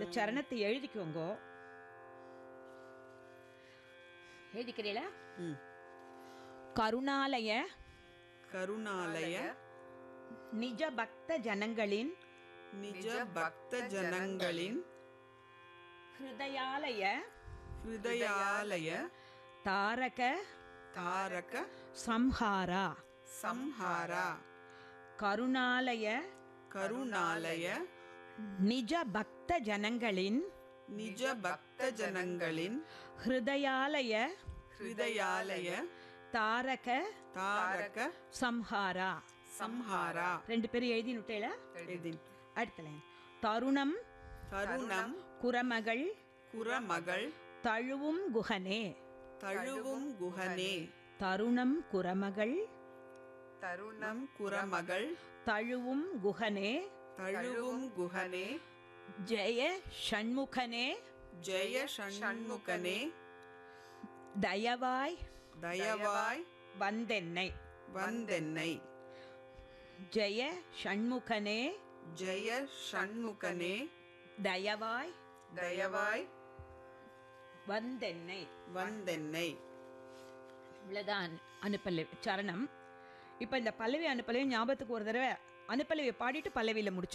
இந்த சரணத்தை எழுதிக்கோங்க எழுதிக்கிறீங்களா ம். கருணாலய கருணாலய நிஜ பக்த ஜனங்களின் நிஜ பக்த ஜனங்களின் ஹிருதயாலய ஹிருதயாலய தாரக தாரக சம்ஹாரா சம்ஹாரா கருணாலய கருணாலய நிஜ பக்த ஜனங்களின் நிஜ பக்த ஜனங்களின் ஹிருதயாலய ஹிருதயாலய தாரக தாரக சம்ஹாரா சம்ஹாரா ரெண்டு பேரும் எழுதி நுட்டையில எதின் அடுத்த லைன் தருணம் தருணம் குரமகள் குரமகள் தழுவும் குகனே தழுவும் குஹனே தருணம் குரமகள் தருணம் குரமகள் தழுவும் குகனே தழுவும் குஹனே ஜெய ஷண்முகனே ஜெய ஷண்முகனே தயவாய் தயவாய் வந்தென்னை வந்தென்னை ஜெய ஷண்முகனே ஜெய ஷண்முகனே தயவாய் தயவாய் வந்தென்னை வந்தென்னை இவ்வளோதான் அனுப்பல்லவி சரணம் இப்போ இந்த பல்லவி அனுப்பல்லவி ஞாபகத்துக்கு ஒரு தடவை அனுப்பல்லவியை பாடிட்டு பல்லவியில் முடிச்சு